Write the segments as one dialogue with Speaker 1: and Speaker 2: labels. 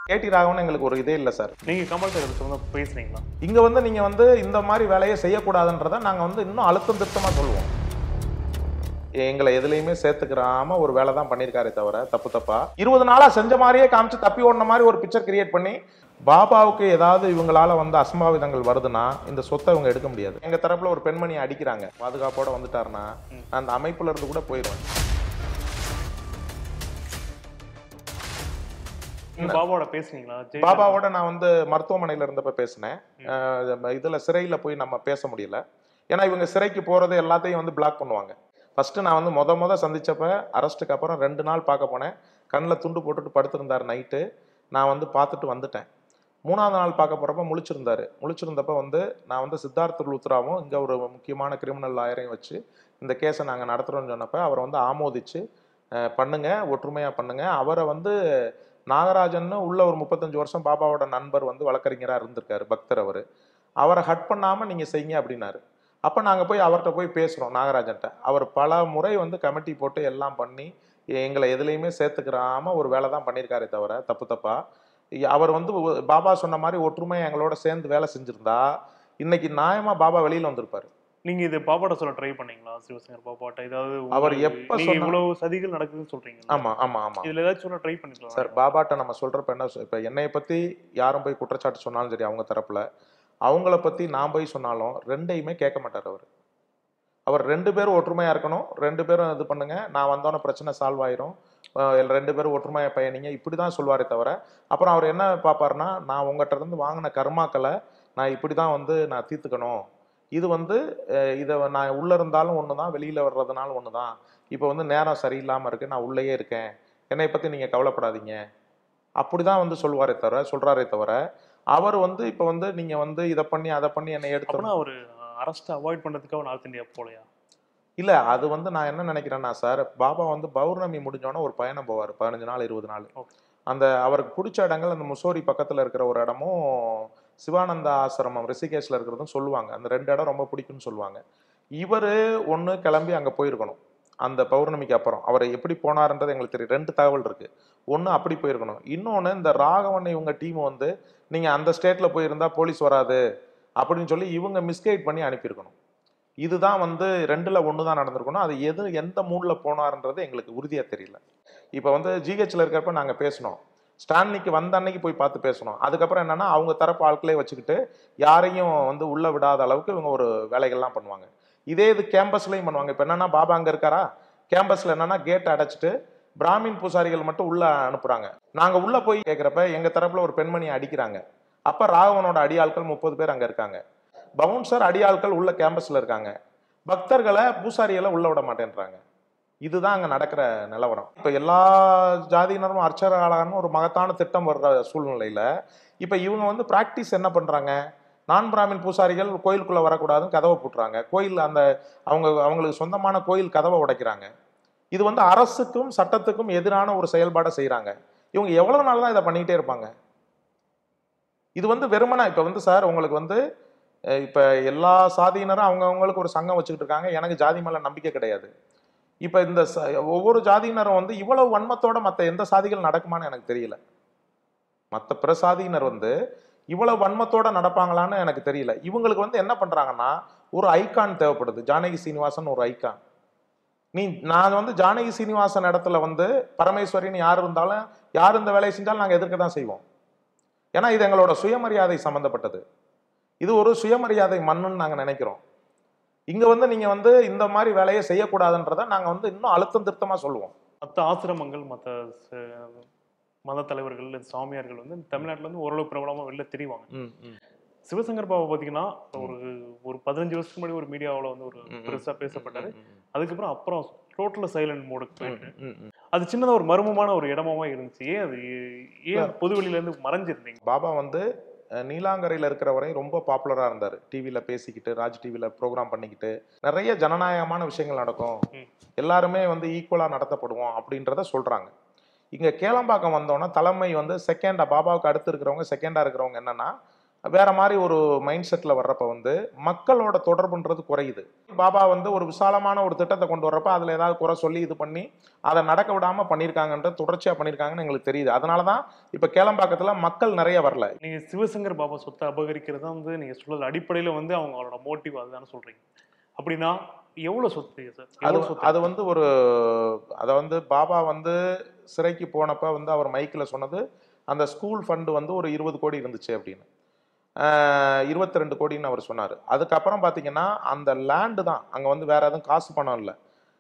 Speaker 1: கேடி ராகவன் எங்களுக்கு ஒரு இதே இல்லை சார்
Speaker 2: நீங்க கமல் சார் சொன்ன பேசுனீங்களா
Speaker 1: இங்க வந்து நீங்க வந்து இந்த மாதிரி வேலையை செய்யக்கூடாதுன்றதை நாங்க வந்து இன்னும் அழுத்தம் திருத்தமா சொல்லுவோம் எங்களை எதுலையுமே சேர்த்துக்கிறாம ஒரு வேலை தான் பண்ணியிருக்காரே தவிர தப்பு தப்பா இருபது நாளா செஞ்ச மாதிரியே காமிச்சு தப்பி ஓடின மாதிரி ஒரு பிக்சர் கிரியேட் பண்ணி பாபாவுக்கு ஏதாவது இவங்களால வந்து அசம்பாவிதங்கள் வருதுன்னா இந்த சொத்தை இவங்க எடுக்க முடியாது எங்க தரப்புல ஒரு பெண்மணியை அடிக்கிறாங்க பாதுகாப்போட வந்துட்டாருன்னா நான் அந்த அமைப்புல இருந்து கூட போயிடுவேன்
Speaker 2: நீங்க பாபாவோட பேசுனீங்களா ஜெயிலர்
Speaker 1: பாபாவோட நான் வந்து மருத்துவமனையில இருந்தப்ப பேசினேன் அஹ் இதுல சிறையில போய் நம்ம பேச முடியல ஏன்னா இவங்க சிறைக்கு போறது எல்லாத்தையும் வந்து பிளாக் பண்ணுவாங்க ஃபர்ஸ்ட் நான் வந்து முத முத சந்திச்சப்ப அரெஸ்ட்டுக்கு அப்புறம் ரெண்டு நாள் பார்க்க போனேன் கண்ணில் துண்டு போட்டுட்டு படுத்திருந்தார் நைட்டு நான் வந்து பார்த்துட்டு வந்துட்டேன் மூணாவது நாள் பார்க்க போறப்ப முழிச்சிருந்தாரு முழிச்சிருந்தப்ப வந்து நான் வந்து சித்தார்த்த லுத்ராவும் இங்க ஒரு முக்கியமான கிரிமினல் லாயரையும் வச்சு இந்த கேஸை நாங்கள் நடத்துகிறோம்னு சொன்னப்ப அவரை வந்து ஆமோதிச்சு அஹ் பண்ணுங்க ஒற்றுமையா பண்ணுங்க அவரை வந்து நாகராஜன்னு உள்ள ஒரு முப்பத்தஞ்சு வருஷம் பாபாவோட நண்பர் வந்து வழக்கறிஞராக இருந்திருக்காரு பக்தர் அவர் அவரை ஹட் பண்ணாமல் நீங்கள் செய்யுங்க அப்படின்னாரு அப்போ நாங்கள் போய் அவர்கிட்ட போய் பேசுகிறோம் நாகராஜன்ட்ட அவர் பல முறை வந்து கமிட்டி போட்டு எல்லாம் பண்ணி எங்களை எதுலேயுமே சேர்த்துக்கிறாம ஒரு வேலை தான் பண்ணியிருக்காரே தவிர தப்பு தப்பா இ- அவர் வந்து ஒ- பாபா சொன்ன மாதிரி ஒற்றுமையாக எங்களோட சேர்ந்து வேலை செஞ்சிருந்தா இன்னைக்கு நியாயமா பாபா வெளியில் வந்திருப்பாரு
Speaker 2: நீங்க இது பாபாட்ட சொல்ல ட்ரை பண்ணீங்களா சிவசங்கர் பாபாட்ட ஏதாவது
Speaker 1: அவர்
Speaker 2: உங்களுக்கு-
Speaker 1: எப்ப
Speaker 2: நீங்க
Speaker 1: சொன்னா-
Speaker 2: இவ்வளவு சதிகள் நடக்குதுன்னு சொல்றீங்க
Speaker 1: ஆமா ஆமா ஆமா
Speaker 2: இதுல ஏதாச்சும் சொல்ல ட்ரை பண்ணிக்கலாம்
Speaker 1: சார் பாபாட்ட நம்ம சொல்றப்ப என்ன சொ- இப்ப என்னைய பத்தி யாரும் போய் குற்றச்சாட்டு சொன்னாலும் சரி அவங்க தரப்புல அவங்கள பத்தி நான் போய் சொன்னாலும் ரெண்டையுமே கேட்க மாட்டார் அவர் அவர் ரெண்டு பேரும் ஒற்றுமையா இருக்கணும் ரெண்டு பேரும் இது பண்ணுங்க நான் வந்தோன்னே பிரச்சனை சால்வ் ஆயிரும் அஹ் எல் ரெண்டு பேரும் ஒற்றுமையா பயணிங்க இப்படி தான் சொல்வாரே தவிர அப்புறம் அவர் என்ன பார்ப்பாருன்னா நான் உங்ககிட்ட இருந்து வாங்கின கர்மாக்களை நான் இப்படி தான் வந்து நான் தீர்த்துக்கணும் இது வந்து அஹ் இதை நான் உள்ள இருந்தாலும் ஒன்று தான் வெளியில வர்றதுனால ஒன்று தான் இப்போ வந்து நேரம் சரியில்லாமல் இருக்கு நான் உள்ளேயே இருக்கேன் என்னை பற்றி நீங்கள் கவலைப்படாதீங்க அப்படி தான் வந்து சொல்வாரே தவிர சொல்கிறாரே தவிர அவர் வந்து இப்போ வந்து நீங்கள் வந்து இதை பண்ணி அதை பண்ணி என்னை எடுத்து
Speaker 2: அப்படின்னா அவரு அரெஸ்ட் அவாய்ட் பண்றதுக்காக நார்த் இந்தியா போலையா
Speaker 1: இல்லை அது வந்து நான் என்ன நினைக்கிறேன்னா சார் பாபா வந்து பௌர்ணமி முடிஞ்சோன்னே ஒரு பயணம் போவார் பதினஞ்சு நாள் இருபது நாள்
Speaker 2: Okay.
Speaker 1: அந்த அவருக்கு பிடிச்ச இடங்கள் அந்த முசோரி பக்கத்தில் இருக்கிற ஒரு இடமும் சிவானந்தா ஆசிரமம் ரிஷிகேஷில் இருக்கிறதும் சொல்லுவாங்க அந்த ரெண்டு இடம் ரொம்ப பிடிக்கும்னு சொல்லுவாங்க இவர் ஒன்று கிளம்பி அங்கே போயிருக்கணும் அந்த பௌர்ணமிக்கு அப்புறம் அவர் எப்படி போனாருன்றது எங்களுக்கு தெரியும் ரெண்டு தகவல் இருக்கு ஒன்று அப்படி போயிருக்கணும் இன்னொன்று இந்த ராகவன் இவங்க டீம் வந்து நீங்கள் அந்த ஸ்டேட்டில் போயிருந்தா போலீஸ் வராது அப்படின்னு சொல்லி இவங்க மிஸ்கைட் பண்ணி அனுப்பியிருக்கணும் இதுதான் வந்து ரெண்டுல ஒன்று தான் நடந்திருக்கணும் அது எது எந்த மூடில் போனாருன்றது எங்களுக்கு உறுதியாக தெரியல இப்போ வந்து ஜிஹெச்ல இருக்கிறப்ப நாங்கள் பேசினோம் ஸ்டான்லிக்கு வந்த அன்னைக்கு போய் பார்த்து பேசணும் அதுக்கப்புறம் என்னன்னா அவங்க தரப்பு ஆட்களே வச்சுக்கிட்டு யாரையும் வந்து உள்ள விடாத அளவுக்கு இவங்க ஒரு வேலைகள்லாம் பண்ணுவாங்க இதே இது கேம்பஸ்லையும் பண்ணுவாங்க இப்போ என்னன்னா பாபா அங்கே இருக்காரா கேம்பஸ்ல என்னன்னா கேட் அடைச்சிட்டு பிராமின் பூசாரிகள் மட்டும் உள்ள அனுப்புறாங்க நாங்க உள்ள போய் கேட்குறப்ப எங்க தரப்புல ஒரு பெண்மணியை அடிக்கிறாங்க அப்ப ராகவனோட அடியாட்கள் முப்பது பேர் அங்க இருக்காங்க பவுன்சர் அடியாட்கள் உள்ள கேம்பஸ்ல இருக்காங்க பக்தர்களை பூசாரிகளை உள்ள விட மாட்டேன்றாங்க இதுதான் அங்க நடக்கிற நிலவரம் இப்ப எல்லா ஜாதியினரும் அர்ச்சகர்களான ஒரு மகத்தான திட்டம் வர்ற சூழ்நிலையில இப்ப இவங்க வந்து பிராக்டிஸ் என்ன பண்றாங்க நான் பிராமின் பூசாரிகள் கோயிலுக்குள்ள வரக்கூடாதுன்னு கதவை போட்டுறாங்க கோயில் அந்த அவங்க அவங்களுக்கு சொந்தமான கோயில் கதவை உடைக்கிறாங்க இது வந்து அரசுக்கும் சட்டத்துக்கும் எதிரான ஒரு செயல்பாடை செய்றாங்க இவங்க எவ்வளவு நாள் தான் இதை பண்ணிக்கிட்டே இருப்பாங்க இது வந்து வெறுமனா இப்ப வந்து சார் உங்களுக்கு வந்து அஹ், இப்ப எல்லா சாதியினரும் அவங்க அவங்களுக்கு ஒரு சங்கம் வச்சுக்கிட்டு இருக்காங்க எனக்கு ஜாதி மேல நம்பிக்கை கிடையாது இப்ப இந்த ச- ஒவ்வொரு ஜாதியினரும் வந்து இவ்வளவு வன்மத்தோட மத்த எந்த சாதிகள் நடக்குமான்னு எனக்கு தெரியல மத்த பிற சாதியினர் வந்து இவ்வளவு வன்மத்தோட நடப்பாங்களான்னு எனக்கு தெரியல இவங்களுக்கு வந்து என்ன பண்றாங்கன்னா ஒரு ஐகான் தேவைப்படுது ஜானகி சீனிவாசன் ஒரு ஐகான் நீ நான் வந்து ஜானகி சீனிவாசன் இடத்துல வந்து பரமேஸ்வரின்னு யார் இருந்தாலும் யார் இந்த வேலையை செஞ்சாலும் நாங்கள் எதிர்க்க தான் செய்வோம் ஏன்னா இது எங்களோட சுயமரியாதை சம்பந்தப்பட்டது இது ஒரு சுயமரியாதை மண்ணுன்னு நாங்கள் நினைக்கிறோம் இங்க வந்து நீங்க வந்து இந்த மாதிரி வேலையை செய்யக்கூடாதுன்றதை நாங்க வந்து இன்னும் அழுத்தம் திருத்தமா சொல்லுவோம்
Speaker 2: மற்ற ஆசிரமங்கள் மற்ற மத தலைவர்கள் இல்ல சாமியார்கள் வந்து தமிழ்நாட்டுல இருந்து ஓரளவு பிரபலமா வெளில தெரிவாங்க சிவசங்கர் பாபா பாத்தீங்கன்னா ஒரு ஒரு பதினஞ்சு வருஷத்துக்கு முன்னாடி ஒரு மீடியாவுல வந்து ஒரு பெருசா பேசப்பட்டாரு அதுக்கப்புறம் அப்புறம் டோட்டல் சைலண்ட் மோடுக்கு போயிட்டு அது சின்னதா ஒரு மர்மமான ஒரு இடமாவே இருந்துச்சு ஏன் அது ஏன் பொது வெளியில இருந்து மறைஞ்சிருந்தீங்க
Speaker 1: பாபா வந்து அஹ், நீலாங்கரையில இருக்கிற வரை ரொம்ப பாப்புலரா இருந்தார் டிவியில பேசிக்கிட்டு ராஜ் டிவியில ப்ரோக்ராம் பண்ணிக்கிட்டு நிறைய ஜனநாயகமான விஷயங்கள் நடக்கும்
Speaker 2: ம்.
Speaker 1: எல்லாருமே வந்து ஈக்குவலா நடத்தப்படுவோம் அப்படின்றத சொல்றாங்க இங்க கேளம்பாக்கம் வந்தோன்னா தலைமை வந்து செகண்டா பாபாவுக்கு அடுத்து இருக்கிறவங்க செகண்டா இருக்கிறவங்க என்னன்னா வேற மாதிரி ஒரு மைண்ட் செட்டில் வர்றப்ப வந்து மக்களோட தொடர்புன்றது குறையுது பாபா வந்து ஒரு விசாலமான ஒரு திட்டத்தை கொண்டு வர்றப்ப அதில் ஏதாவது குறை சொல்லி இது பண்ணி அதை நடக்க விடாம பண்ணியிருக்காங்கன்ற தொடர்ச்சியாக பண்ணியிருக்காங்கன்னு எங்களுக்கு தெரியுது அதனால தான் இப்போ கேளம்பாக்கத்தில் மக்கள் நிறைய வரல
Speaker 2: நீங்க சிவசங்கர் பாபா சொத்தை அபகரிக்கிறது தான் வந்து நீங்க சொல்றது அடிப்படையில வந்து அவங்களோட மோட்டிவ் அதுதானே சொல்றீங்க அப்படின்னா எவ்வளவு சொத்து சார்
Speaker 1: அது
Speaker 2: எவ்வளவு சொத்து
Speaker 1: அது வந்து ஒரு அதை வந்து பாபா வந்து சிறைக்கு போனப்ப வந்து அவர் மைக்கில் சொன்னது அந்த ஸ்கூல் ஃபண்டு வந்து ஒரு இருபது கோடி இருந்துச்சு அப்படின்னு இருபத்தி ரெண்டு கோடின்னு அவர் சொன்னார் அதுக்கப்புறம் பார்த்தீங்கன்னா அந்த லேண்டு தான் அங்கே வந்து வேற எதுவும் காசு பணம் இல்லை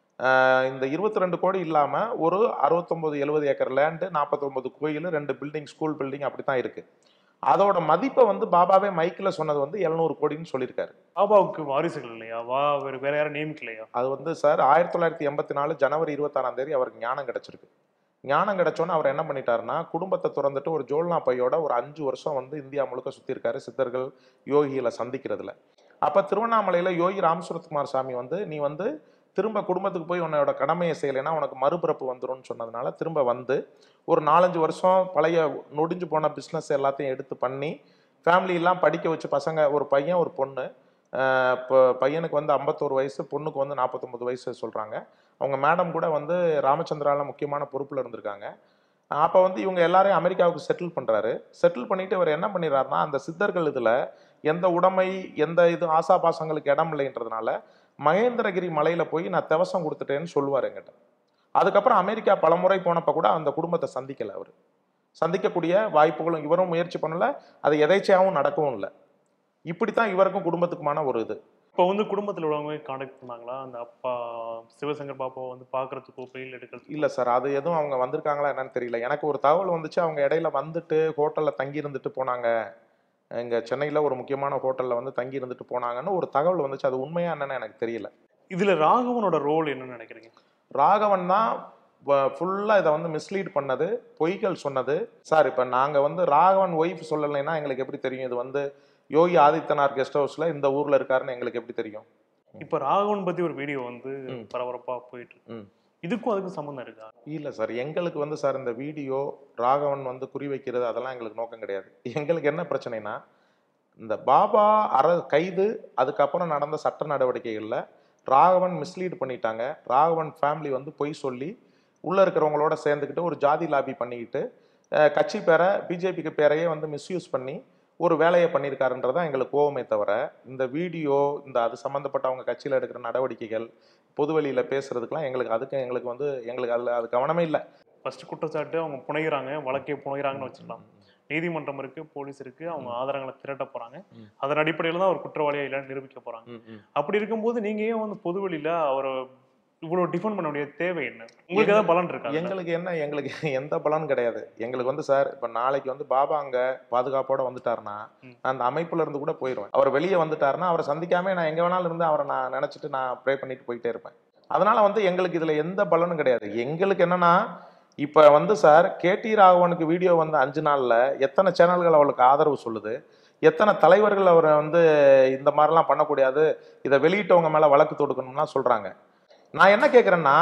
Speaker 1: ஆஹ் இந்த இருபத்தி ரெண்டு கோடி இல்லாமல் ஒரு அறுபத்தொம்போது எழுபது ஏக்கர் லேண்டு நாற்பத்தொம்பது கோயில் ரெண்டு பில்டிங் ஸ்கூல் பில்டிங் அப்படி தான் இருக்குது அதோட மதிப்பை வந்து பாபாவே மைக்கில் சொன்னது வந்து எழுநூறு கோடின்னு சொல்லியிருக்காரு
Speaker 2: பாபாவுக்கு வாரிசுகள் இல்லையா வா வேற வேற யாரும் நியமிக்கலையா
Speaker 1: அது வந்து சார் ஆயிரத்தி தொள்ளாயிரத்தி எண்பத்தி நாலு ஜனவரி இருபத்தாறாம் தேதி அவருக்கு ஞானம் கிடைச்சிருக்கு ஞானம் கிடைச்சோன்னே அவர் என்ன பண்ணிட்டாருன்னா குடும்பத்தை திறந்துட்டு ஒரு ஜோல்னா பையோட ஒரு அஞ்சு வருஷம் வந்து இந்தியா முழுக்க சுற்றிருக்காரு சித்தர்கள் யோகிகளை சந்திக்கிறதுல அப்போ திருவண்ணாமலையில் யோகி ராமசுரத்குமார் சாமி வந்து நீ வந்து திரும்ப குடும்பத்துக்கு போய் உன்னோட கடமையை செய்யலைன்னா உனக்கு மறுபிறப்பு வந்துரும்னு சொன்னதுனால திரும்ப வந்து ஒரு நாலஞ்சு வருஷம் பழைய நொடிஞ்சு போன பிஸ்னஸ் எல்லாத்தையும் எடுத்து பண்ணி family எல்லாம் படிக்க வச்சு பசங்க ஒரு பையன் ஒரு பொண்ணு ஆஹ் இப்போ பையனுக்கு வந்து ஐம்பத்தோரு வயசு பொண்ணுக்கு வந்து நாற்பத்தொம்பது வயசு சொல்கிறாங்க அவங்க மேடம் கூட வந்து ராமச்சந்திரால முக்கியமான பொறுப்பில் இருந்திருக்காங்க அப்போ வந்து இவங்க எல்லாரையும் அமெரிக்காவுக்கு செட்டில் பண்ணுறாரு செட்டில் பண்ணிட்டு இவர் என்ன பண்ணிடுறாருன்னா அந்த சித்தர்கள் இதில் எந்த உடைமை எந்த இது ஆசாபாசங்களுக்கு இடம் இல்லைன்றதுனால மகேந்திரகிரி மலையில் போய் நான் திவசம் கொடுத்துட்டேன்னு சொல்லுவார் என்கிட்ட அதுக்கப்புறம் அமெரிக்கா பலமுறை போனப்ப கூட அந்த குடும்பத்தை சந்திக்கலை அவர் சந்திக்கக்கூடிய வாய்ப்புகளும் இவரும் முயற்சி பண்ணல அது எதேச்சையாகவும் நடக்கவும் இல்லை இப்படித்தான் இவருக்கும் குடும்பத்துக்குமான ஒரு இது
Speaker 2: இப்போ வந்து குடும்பத்தில் உள்ளவங்க காண்டாக்ட் பண்ணாங்களா அந்த அப்பா சிவசங்கர் பாப்பாவை வந்து பார்க்கறதுக்கோ பெயில் எடுக்கிறதுக்கு
Speaker 1: இல்லை சார் அது எதுவும் அவங்க வந்திருக்காங்களா என்னன்னு தெரியல எனக்கு ஒரு தகவல் வந்துச்சு அவங்க இடையில வந்துட்டு ஹோட்டலில் தங்கி இருந்துட்டு போனாங்க இங்கே சென்னையில் ஒரு முக்கியமான ஹோட்டலில் வந்து தங்கி இருந்துட்டு போனாங்கன்னு ஒரு தகவல் வந்துச்சு அது உண்மையா என்னன்னு எனக்கு தெரியல
Speaker 2: இதுல ராகவனோட ரோல் என்னன்னு நினைக்கிறீங்க
Speaker 1: ராகவன் தான் ஃபுல்லாக இதை வந்து மிஸ்லீட் பண்ணது பொய்கள் சொன்னது சார் இப்போ நாங்கள் வந்து ராகவன் ஒய்ஃப் சொல்லலைன்னா எங்களுக்கு எப்படி தெரியும் இது வந்து யோகி ஆதித்யநாத் கெஸ்ட் ஹவுஸில் இந்த ஊரில் இருக்காருன்னு எங்களுக்கு எப்படி தெரியும்
Speaker 2: இப்போ ராகவன் பத்தி ஒரு வீடியோ வந்து
Speaker 1: ம்.
Speaker 2: பரபரப்பா போயிட்டு இருக்கு
Speaker 1: ம்.
Speaker 2: இதுக்கும் அதுக்கும் சம்மந்தம் இருக்கா
Speaker 1: இல்லை சார் எங்களுக்கு வந்து சார் இந்த வீடியோ ராகவன் வந்து குறி வைக்கிறது அதெல்லாம் எங்களுக்கு நோக்கம் கிடையாது எங்களுக்கு என்ன பிரச்சனைனா இந்த பாபா அற கைது அதுக்கப்புறம் நடந்த சட்ட நடவடிக்கைகளில் ராகவன் மிஸ்லீட் பண்ணிட்டாங்க ராகவன் ஃபேமிலி வந்து பொய் சொல்லி உள்ளே இருக்கிறவங்களோட சேர்ந்துக்கிட்டு ஒரு ஜாதி லாபி பண்ணிக்கிட்டு அஹ், கட்சி பேரை பிஜேபிக்கு பேரையே வந்து மிஸ்யூஸ் பண்ணி ஒரு வேலையை பண்ணியிருக்காருன்றது தான் எங்களுக்கு கோவமே தவிர இந்த வீடியோ இந்த அது சம்மந்தப்பட்ட அவங்க கட்சியில் எடுக்கிற நடவடிக்கைகள் பொதுவெளியில் பேசுறதுக்கெல்லாம் எங்களுக்கு அதுக்கு எங்களுக்கு வந்து எங்களுக்கு அதில் அது கவனமே இல்லை
Speaker 2: ஃபர்ஸ்ட் குற்றச்சாட்டு அவங்க புனைகிறாங்க வழக்கே புனைகிறாங்கன்னு வச்சுக்கலாம் நீதிமன்றம் இருக்கு போலீஸ் இருக்கு அவங்க ஆதாரங்களை திரட்ட போறாங்க
Speaker 1: ம்.
Speaker 2: அதன் அடிப்படையில தான் அவர் குற்றவாளியா இல்லைன்னு நிரூபிக்க போறாங்க அப்படி இருக்கும்போது நீங்க ஏன் வந்து பொதுவெளியில அவரை இவ்வளவு டிஃபெண்ட் பண்ண வேண்டிய தேவை என்ன உங்களுக்கு ஏதாவது பலன் இருக்கா
Speaker 1: எங்களுக்கு என்ன எங்களுக்கு எந்த பலனும் கிடையாது எங்களுக்கு வந்து சார் இப்போ நாளைக்கு வந்து பாபா அங்க பாதுகாப்போட வந்துட்டாருன்னா
Speaker 2: ம்.
Speaker 1: நான் அந்த அமைப்புல இருந்து கூட போயிடுவேன் அவர் வெளியே வந்துட்டாருன்னா அவரை சந்திக்காம நான் எங்க வேணாலும் இருந்து அவரை நான் நினைச்சிட்டு நான் ப்ரே பண்ணிட்டு போயிட்டே இருப்பேன் அதனால வந்து எங்களுக்கு இதுல எந்த பலனும் கிடையாது எங்களுக்கு என்னன்னா இப்ப வந்து சார் கேடி ராகவனுக்கு வீடியோ வந்து அஞ்சு நாள்ல எத்தனை சேனல்கள் அவளுக்கு ஆதரவு சொல்லுது எத்தனை தலைவர்கள் அவரை வந்து இந்த மாதிரிலாம் பண்ணக்கூடாது இதை வெளியிட்டவங்க மேல வழக்கு தொடுக்கணும்லாம் சொல்றாங்க நான் என்ன கேட்குறேன்னா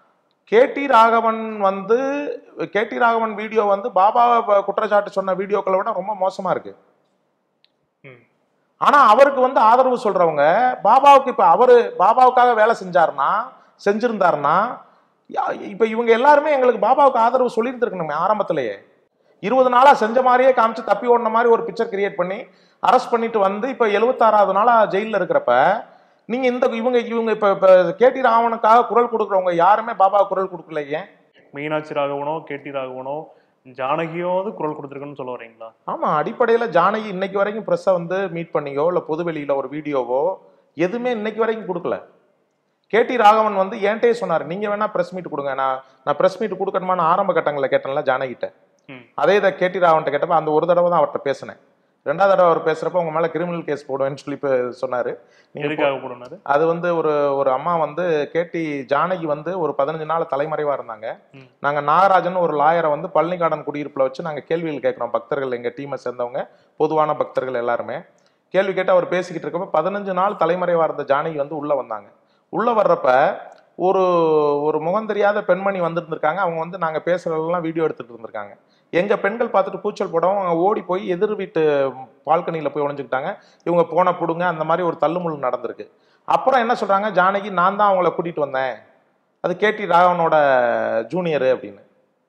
Speaker 1: கேடி ராகவன் வந்து கேடி ராகவன் வீடியோ வந்து பாபாவை ப- குற்றச்சாட்டு சொன்ன வீடியோக்களை விட ரொம்ப மோசமா இருக்கு
Speaker 2: ம்.
Speaker 1: ஆனா அவருக்கு வந்து ஆதரவு சொல்றவங்க பாபாவுக்கு இப்ப அவரு பாபாவுக்காக வேலை செஞ்சாருன்னா செஞ்சிருந்தாருன்னா யா- இப்ப இவங்க எல்லாருமே எங்களுக்கு பாபாவுக்கு ஆதரவு சொல்லியிருந்திருக்கணுமே ஆரம்பத்திலேயே இருபது நாளா செஞ்ச மாதிரியே காமிச்சு தப்பி ஓடின மாதிரி ஒரு பிக்சர் கிரியேட் பண்ணி அரெஸ்ட் பண்ணிட்டு வந்து இப்ப எழுபத்தாறாவது நாளா ஜெயில்ல இருக்கிறப்ப நீங்க இந்த இவங்க இவங்க இப்ப இப்ப கேடி ராவனுக்காக குரல் கொடுக்குறவங்க யாருமே பாபா குரல் கொடுக்கல ஏன்
Speaker 2: மீனாட்சி ராகவனோ கேடி ராகவனோ ஜானகியாவது குரல் கொடுத்துருக்குன்னு சொல்ல வரீங்களா
Speaker 1: ஆமா அடிப்படையில ஜானகி இன்னைக்கு வரைக்கும் ப்ரெஸ்ஸை வந்து மீட் பண்ணியோ இல்ல பொதுவெளியில ஒரு வீடியோவோ எதுவுமே இன்னைக்கு வரைக்கும் கொடுக்கல கேடி ராகவன் வந்து என்கிட்டயே சொன்னார் நீங்க வேணா பிரஸ் மீட் கொடுங்க நான் நான் பிரஸ் மீட் கொடுக்கணுமான்னு ஆரம்ப கட்டங்களில் கேட்டேன்ல ஜானகிட்ட
Speaker 2: ம்.
Speaker 1: அதே இதை கேடி ராகவன்ட்ட கேட்டப்ப அந்த ஒரு தடவை தான் அவர்கிட்ட பேசினேன் ரெண்டாவது தடவை அவர் பேசுறப்ப உங்க மேல கிரிமினல் கேஸ் போடுவேன்னு சொல்லி இப்ப சொன்னாரு நீங்க
Speaker 2: எதுக்காக போடுனாரு
Speaker 1: அது வந்து ஒரு ஒரு அம்மா வந்து கேட்டி ஜானகி வந்து ஒரு பதினஞ்சு நாள் தலைமறைவா இருந்தாங்க
Speaker 2: ம்.
Speaker 1: நாங்க நாகராஜன் ஒரு லாயரை வந்து பழனிகார்டன் குடியிருப்புல வச்சு நாங்க கேள்விகள் கேட்கிறோம் பக்தர்கள் எங்க டீமை சேர்ந்தவங்க பொதுவான பக்தர்கள் எல்லாருமே கேள்வி கேட்டு அவர் பேசிக்கிட்டு இருக்கப்ப பதினஞ்சு நாள் தலைமறைவா இருந்த ஜானகி வந்து உள்ள வந்தாங்க உள்ள வர்றப்ப ஒரு ஒரு முகம் தெரியாத பெண்மணி வந்திருந்திருக்காங்க அவங்க வந்து நாங்க பேசுறதெல்லாம் வீடியோ எடுத்துட்டு இருந்திருக்காங்க எங்க பெண்கள் பார்த்துட்டு கூச்சல் போடவும் அவங்க ஓடி போய் எதிர் வீட்டு பால்கனியில் போய் ஒளிஞ்சுக்கிட்டாங்க இவங்க போன புடுங்க அந்த மாதிரி ஒரு தள்ளுமுள்ளு நடந்திருக்கு அப்புறம் என்ன சொல்றாங்க ஜானகி நான் தான் அவங்கள கூட்டிட்டு வந்தேன் அது கேடி ராகவனோட ஜூனியரு அப்படின்னு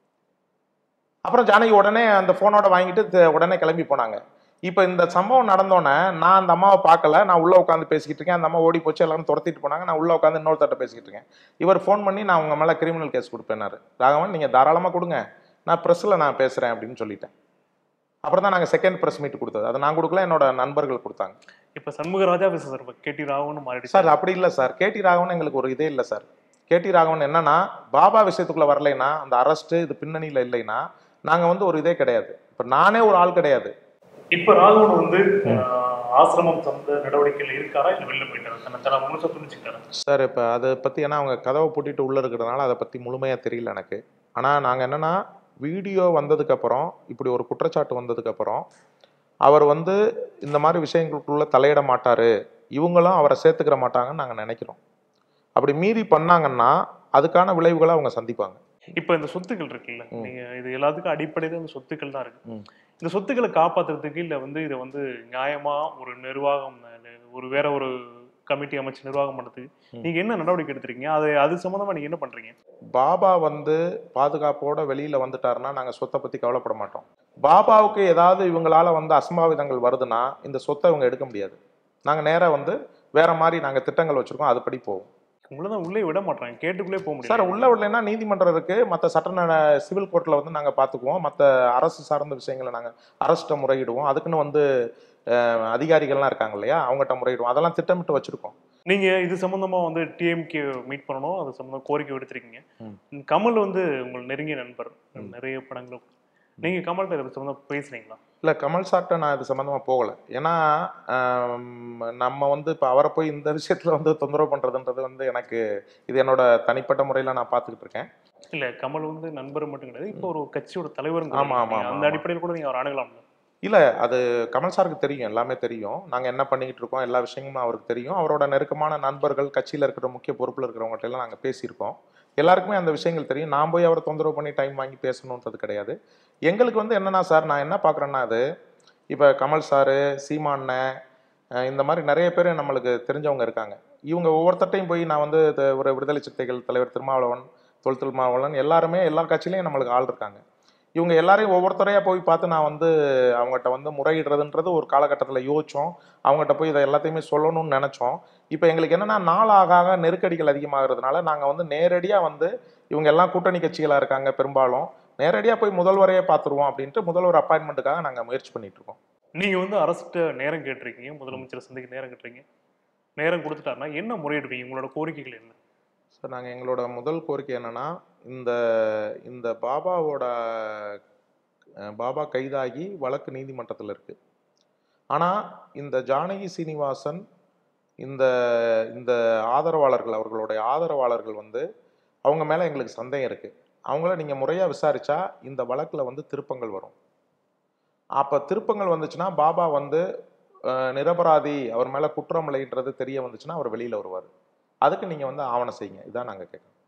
Speaker 1: அப்புறம் ஜானகி உடனே அந்த ஃபோனோட வாங்கிட்டு த- உடனே கிளம்பி போனாங்க இப்போ இந்த சம்பவம் நடந்தோடனே நான் அந்த அம்மாவை பார்க்கல நான் உள்ள உட்காந்து பேசிக்கிட்டு இருக்கேன் அந்த அம்மா ஓடி போச்சு எல்லாரும் துரத்திட்டு போனாங்க நான் உள்ள உட்காந்து இன்னொருத்தட்ட பேசிக்கிட்டு இருக்கேன் இவர் ஃபோன் பண்ணி நான் உங்க மேல கிரிமினல் கேஸ் கொடுப்பேனாரு ராகவன் நீங்க தாராளமா கொடுங்க நான் ப்ரெஸ்ல நான் பேசுறேன் அப்படின்னு சொல்லிட்டேன் அப்புறம் தான் நாங்கள் செகண்ட் ப்ரெஸ் மீட் கொடுத்தது அதை நான் கொடுக்கல என்னோட நண்பர்கள் கொடுத்தாங்க
Speaker 2: இப்ப சண்முகராஜா பேச சார் கேடி ராகவன் மாறிடுச்சு
Speaker 1: சார் அப்படி இல்லை சார் கேடி ராகவன் எங்களுக்கு ஒரு இதே இல்லை சார் கேடி ராகவன் என்னன்னா பாபா விஷயத்துக்குள்ள வரலைன்னா அந்த அரெஸ்ட் இது பின்னணியில் இல்லைன்னா நாங்கள் வந்து ஒரு இதே கிடையாது இப்போ நானே ஒரு ஆள் கிடையாது
Speaker 2: இப்ப ராகவன் வந்து ஆஹ், ஆசிரமம் சார்ந்த நடவடிக்கைகள் இருக்காரா இல்ல வெளில போயிட்டாரா தன்னை தலை முழுசா துணிச்சுட்டாரா
Speaker 1: சார் இப்போ அதை பற்றி ஏன்னா அவங்க கதவை பூட்டிட்டு உள்ளே இருக்கிறதுனால அதை பற்றி முழுமையாக தெரியல எனக்கு ஆனால் நாங்கள் என்னென்னா வீடியோ வந்ததுக்கப்புறம் இப்படி ஒரு குற்றச்சாட்டு வந்ததுக்கப்புறம் அவர் வந்து இந்த மாதிரி விஷயங்களுக்குள்ள தலையிட மாட்டார் இவங்களும் அவரை சேர்த்துக்கிற மாட்டாங்கன்னு நாங்கள் நினைக்கிறோம் அப்படி மீறி பண்ணாங்கன்னா அதுக்கான விளைவுகளை அவங்க சந்திப்பாங்க
Speaker 2: இப்ப இந்த சொத்துக்கள் இருக்குல்ல
Speaker 1: ம்.
Speaker 2: நீங்க இது எல்லாத்துக்கும் அடிப்படையில இந்த சொத்துக்கள் தான் இருக்கு
Speaker 1: ம்.
Speaker 2: இந்த சொத்துக்களை காப்பாத்துறதுக்கு இல்ல வந்து இதை வந்து நியாயமா ஒரு நிர்வாகம் இல்ல ஒரு வேற ஒரு கமிட்டி அமைச்சு நிர்வாகம் பண்றதுக்கு
Speaker 1: ம்.
Speaker 2: நீங்க என்ன நடவடிக்கை எடுத்துருக்கீங்க அது அது சம்பந்தமா நீங்க என்ன பண்றீங்க
Speaker 1: பாபா வந்து பாதுகாப்போட வெளியில வந்துட்டாருன்னா நாங்கள் சொத்தை பற்றி கவலைப்பட மாட்டோம் பாபாவுக்கு ஏதாவது இவங்களால வந்து அசம்பாவிதங்கள் வருதுன்னா இந்த சொத்தை இவங்க எடுக்க முடியாது நாங்கள் நேராக வந்து வேற மாதிரி நாங்கள் திட்டங்கள் வச்சிருக்கோம் அதுபடி போவோம்
Speaker 2: உங்களதான் உள்ளே விட மாட்டாங்க கேட்டுக்குள்ளே போக முடியும்
Speaker 1: சார் உள்ள விடலைன்னா நீதிமன்றம் இருக்கு மற்ற சட்ட நட சிவில் கோர்ட்டில் வந்து நாங்கள் பார்த்துக்குவோம் மற்ற அரசு சார்ந்த விஷயங்களை நாங்கள் அரசிட்ட முறையிடுவோம் அதுக்குன்னு வந்து அஹ், அதிகாரிகள்லாம் இருக்காங்க இல்லையா அவங்ககிட்ட முறையிடுவோம் அதெல்லாம் திட்டமிட்டு வச்சிருக்கோம்
Speaker 2: நீங்க இது சம்பந்தமா வந்து டிஎம்கே மீட் பண்ணணும் அது சம்பந்தமா கோரிக்கை விடுத்திருக்கீங்க
Speaker 1: ம்.
Speaker 2: கமல் வந்து உங்கள் நெருங்கிய நண்பர்
Speaker 1: ம்.
Speaker 2: நிறைய படங்கள் நீங்க கமல்கிட்ட இது சம்பந்தமா பேசுனீங்களா
Speaker 1: இல்லை கமல் சார்ட்ட நான் இது சம்மந்தமாக போகலை ஏன்னா ஆம், நம்ம வந்து இப்போ அவரை போய் இந்த விஷயத்தில் வந்து தொந்தரவு பண்ணுறதுன்றது வந்து எனக்கு இது என்னோட தனிப்பட்ட முறையில் நான் பார்த்துக்கிட்டு இருக்கேன்
Speaker 2: இல்ல கமல் வந்து நண்பர் மட்டும் கிடையாது இப்போ ஒரு கட்சியோட தலைவர்
Speaker 1: ஆமா, ஆமா, ஆமா,
Speaker 2: அந்த
Speaker 1: ஆமா.
Speaker 2: அடிப்படையில் கூட நீங்க அவர் அணுகலாம்
Speaker 1: இல்லை அது கமல் சாருக்கு தெரியும் எல்லாமே தெரியும் நாங்கள் என்ன பண்ணிக்கிட்டு இருக்கோம் எல்லா விஷயங்களும் அவருக்கு தெரியும் அவரோட நெருக்கமான நண்பர்கள் கட்சியில் இருக்கிற முக்கிய பொறுப்பில் இருக்கிறவங்கள்ட்ட எல்லாம் நாங்கள் பேசியிருக்கோம் எல்லாருக்குமே அந்த விஷயங்கள் தெரியும் நான் போய் அவரை தொந்தரவு பண்ணி டைம் வாங்கி பேசணுன்றது கிடையாது எங்களுக்கு வந்து என்னன்னா சார் நான் என்ன பார்க்குறேன்னா அது இப்போ கமல் சாரு சீமாண்ணன் அஹ் இந்த மாதிரி நிறைய பேர் நம்மளுக்கு தெரிஞ்சவங்க இருக்காங்க இவங்க ஒவ்வொருத்தட்டையும் போய் நான் வந்து இது ஒரு விடுதலை சிறுத்தைகள் தலைவர் திருமாவளவன் தொல் திருமாவளவன் எல்லாருமே எல்லா கட்சியிலையும் நம்மளுக்கு ஆள் இருக்காங்க இவங்க எல்லாரையும் ஒவ்வொருத்தரையா போய் பார்த்து நான் வந்து அவங்ககிட்ட வந்து முறையிடுறதுன்றது ஒரு காலகட்டத்தில் யோசிச்சோம் அவங்ககிட்ட போய் இதை எல்லாத்தையுமே சொல்லணும்னு நினச்சோம் இப்போ எங்களுக்கு என்னன்னா நாள் ஆக ஆக நெருக்கடிகள் அதிகமாகிறதுனால நாங்கள் வந்து நேரடியாக வந்து இவங்க எல்லாம் கூட்டணி கட்சிகளாக இருக்காங்க பெரும்பாலும் நேரடியாக போய் முதல்வரையே பார்த்துருவோம் அப்படின்ட்டு முதல்வர் அப்பாயின்மெண்ட்டுக்காக நாங்கள் முயற்சி பண்ணிட்டு இருக்கோம்
Speaker 2: நீங்க வந்து அரசுட்ட நேரம் கேட்டிருக்கீங்க முதலமைச்சர் சந்திக்க நேரம் கேட்டிருக்கீங்க நேரம் கொடுத்துட்டாருன்னா என்ன முறையிடுவீங்க உங்களோட கோரிக்கைகள் என்ன
Speaker 1: சார் நாங்கள் எங்களோட முதல் கோரிக்கை என்னன்னா இந்த இந்த பாபாவோட அஹ், பாபா கைதாகி வழக்கு நீதிமன்றத்தில் இருக்கு ஆனால் இந்த ஜானகி சீனிவாசன் இந்த இந்த ஆதரவாளர்கள் அவர்களுடைய ஆதரவாளர்கள் வந்து அவங்க மேலே எங்களுக்கு சந்தேகம் இருக்குது அவங்கள நீங்கள் முறையாக விசாரிச்சா இந்த வழக்கில் வந்து திருப்பங்கள் வரும் அப்போ திருப்பங்கள் வந்துச்சுன்னா பாபா வந்து அஹ், நிரபராதி அவர் மேலே குற்றம் இல்லைன்றது தெரிய வந்துச்சுன்னா அவர் வெளியில் வருவார் அதுக்கு நீங்கள் வந்து ஆவணம் செய்யுங்க இதான் நாங்கள் கேட்குறோம்